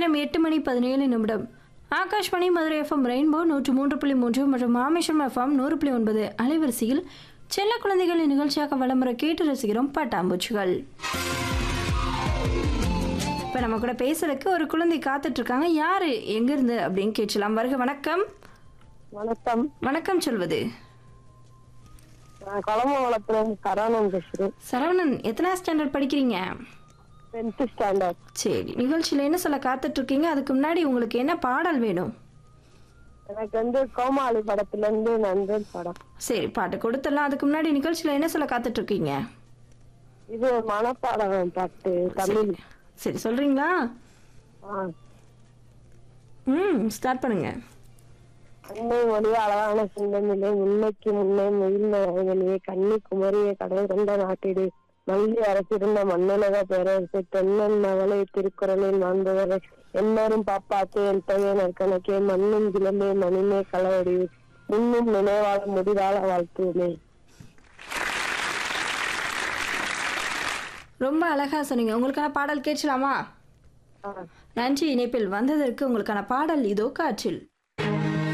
நேரம் எட்டு மணி பதினேழு நிமிடம் ஆகாஷ்வாணி மதுரை எஃப்எம் ரெயின்போ நூற்று மூன்று புள்ளி மூன்று மற்றும் ராமேஸ்வரம் எஃப்எம் நூறு புள்ளி ஒன்பது அலைவரிசையில் செல்ல குழந்தைகளின் நிகழ்ச்சியாக விளம்பர கேட்டு ரசிக்கிறோம் பட்டாம்பூச்சிகள் இப்போ நம்ம கூட பேசுறதுக்கு ஒரு குழந்தை காத்துட்டு இருக்காங்க யாரு எங்கிருந்து அப்படின்னு கேட்கலாம் வருக வணக்கம் வணக்கம் வணக்கம் சொல்வது நான் குளமங்கலத்துல இருந்து சரவணன் பேசுறேன் சரவணன் எத்தனை ஸ்டாண்டர்ட் படிக்கிறீங்க டென்த் ஸ்டாண்டர்ட் சரி நிகழ்ச்சியில் என்ன சொல்ல காத்துட்டு இருக்கீங்க அதுக்கு முன்னாடி உங்களுக்கு என்ன பாடல் வேணும் எனக்கு வந்து கோமாளி படத்துல இருந்து நண்பன் படம் சரி பாட்டு கொடுத்துடலாம் அதுக்கு முன்னாடி நிகழ்ச்சியில் என்ன சொல்ல காத்துட்டு இருக்கீங்க இது மனப்பாடம் பாட்டு தமிழ் சரி சொல்றீங்களா ஆ. ம் ஸ்டார்ட் பண்ணுங்க அன்னை மொழிய அழகான சிந்தமிலே முன்னைக்கு முன்னே முயல் நகைகளிலே கன்னி குமரிய கடல் கொண்ட நாட்டிடு மல்லி அரசிருந்த மண்ணுலக பேரரசு தென்னன் மகளே திருக்குறளில் மாண்புவரை எண்ணரும் பாப்பாத்து என் தொகையினர் கணக்கே மண்ணும் கிளம்பே மணிமே களவடி முன்னும் நினைவாழ முடிவாள வாழ்த்துமே ரொம்ப அழகா சொன்னீங்க உங்களுக்கான பாடல் கேட்கலாமா ஆ நன்றி இணைப்பில் வந்ததற்கு உங்களுக்கான பாடல் இதோ காற்றில்